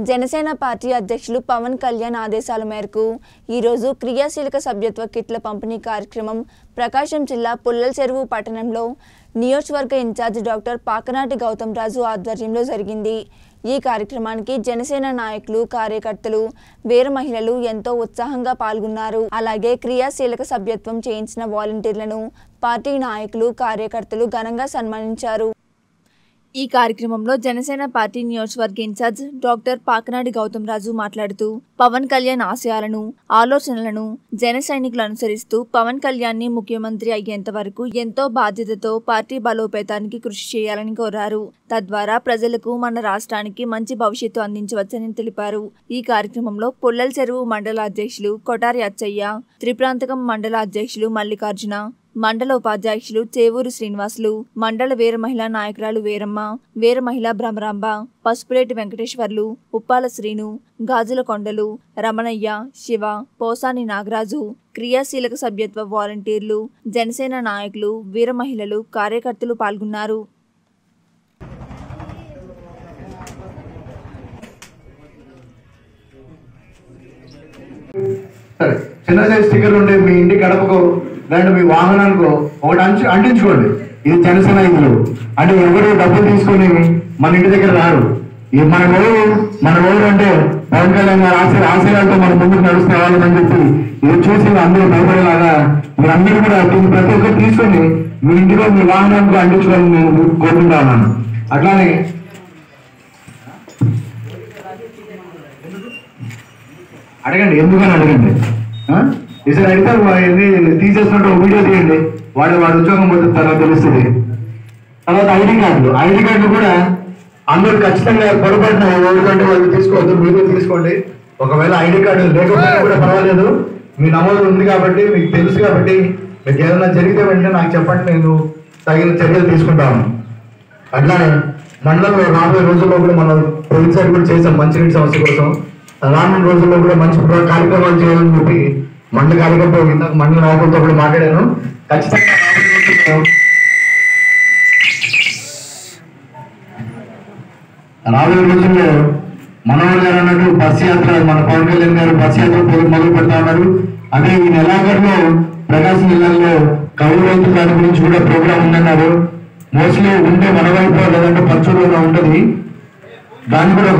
Janasena party అధ్యక్షులు పవన్ కళ్యాణ్ ఆదేశాల మేరకు ఈరోజు క్రియాశీలక సభ్యత్వ కిట్ల పంపిణీ కార్యక్రమం ప్రకాశం జిల్లా పుల్లల చెరువు పట్టణంలో నియోజకవర్గ ఇన్ఛార్జ్ డాక్టర్ పాకనాటి గౌతమ్ రాజు ఆధ్వర్యంలో జరిగింది ఈ కార్యక్రమానికి జనసేన నాయకులు కార్యకర్తలు వీర మహిళలు ఎంతో ఉత్సాహంగా పాల్గొన్నారు అలాగే క్రియాశీలక సభ్యత్వం చేయించిన వాలంటీర్లను పార్టీ నాయకులు కార్యకర్తలు ఘనంగా సన్మానించారు ఈ కార్యక్రమంలో జనసేన పార్టీ నియోజకవర్గ ఇన్ఛార్జ్ డాక్టర్ పాకనాడి గౌతమ్ రాజు మాట్లాడుతూ పవన్ కళ్యాణ్ ఆశయాలను ఆలోచనలను జన సైనికులు అనుసరిస్తూ పవన్ కళ్యాణ్ ని ముఖ్యమంత్రి అయ్యేంత వరకు ఎంతో బాధ్యతతో పార్టీ బలోపేతానికి కృషి చేయాలని కోరారు తద్వారా ప్రజలకు మన రాష్ట్రానికి మంచి భవిష్యత్తు అందించవచ్చని తెలిపారు ఈ కార్యక్రమంలో పుల్లల చెరువు మండల అధ్యక్షులు కొటారి అచ్చయ్య త్రిప్రాంతకం మండల అధ్యక్షులు మల్లికార్జున మండల ఉపాధ్యక్షులు చేవూరు శ్రీనివాసులు మండల వీర మహిళా నాయకురాలు వీరమ్మ వీర మహిళా భ్రమరాంబ పసుపులేటి వెంకటేశ్వర్లు ఉప్పాల శ్రీను గాజుల కొండలు రమణయ్య శివ పోసాని నాగరాజు క్రియాశీలక సభ్యత్వ వాలంటీర్లు జనసేన నాయకులు వీర మహిళలు కార్యకర్తలు పాల్గొన్నారు సరే చిన్న సైజ్ స్టిక్కర్ ఉండే మీ ఇంటి గడపకు లేదంటే మీ వాహనానికి ఒకటి అంచు అంటించుకోండి ఇది జనసేన ఇల్లు అంటే ఎవరు డబ్బులు తీసుకొని మన ఇంటి దగ్గర రారు ఇది మన ఎవరు మన ఎవరు అంటే పవన్ కళ్యాణ్ గారి ఆశ ఆశయాలతో మనం ముందుకు నడుస్తే వాళ్ళని చెప్పి ఇది చూసి అందరూ భయపడేలాగా మీరందరూ కూడా దీన్ని ప్రతి ఒక్కరు తీసుకొని మీ ఇంటిలో మీ వాహనానికి అంటించుకోవాలని నేను కోరుకుంటా ఉన్నాను అట్లానే అడగండి ఎందుకని అడగండి ఆ? ఈసారి అడిగితే ఎన్ని తీసేసినట్టు ఒక వీడియో తీయండి వాడు వాడు ఉద్యోగం పొందుతారో తెలుస్తుంది తర్వాత ఐడి కార్డులు ఐడి కార్డులు కూడా అందరూ ఖచ్చితంగా పొరపాటున ఎవరికంటే వాళ్ళు తీసుకోవద్దు మీరు తీసుకోండి ఒకవేళ ఐడి కార్డు లేకపోయినా కూడా పర్వాలేదు మీ నమోదు ఉంది కాబట్టి మీకు తెలుసు కాబట్టి మీకు ఏదైనా జరిగితే వెంటనే నాకు చెప్పండి నేను తగిన చర్యలు తీసుకుంటాను అట్లానే మండలంలో రాబోయే రోజుల్లో కూడా మనం పోయినసారి కూడా చేసాం మంచినీటి సమస్య కోసం రానున్న రోజుల్లో కూడా మంచి ప్ర- కార్యక్రమాలు చేయాలని చెప్పి మండల కార్యకర్త ఇందాక మండల నాయకులతో కూడా మాట్లాడాను ఖచ్చితంగా రాబోయే రోజుల్లో రాబోయే రోజుల్లో మనోహర్ గారు అన్నట్టు బస్ యాత్ర మన పవన్ కళ్యాణ్ గారు బస్ యాత్ర మొదలు మొదలు పెడతా ఉన్నారు అదే ఈ నెలాఖరులో ప్రకాశం జిల్లాలో కౌలు రైతు దాని గురించి కూడా ప్రోగ్రామ్ ఉందన్నారు మోస్ట్లీ ఉంటే మన వైపు లేదంటే పచ్చూరులో ఉంటది దాన్ని కూడా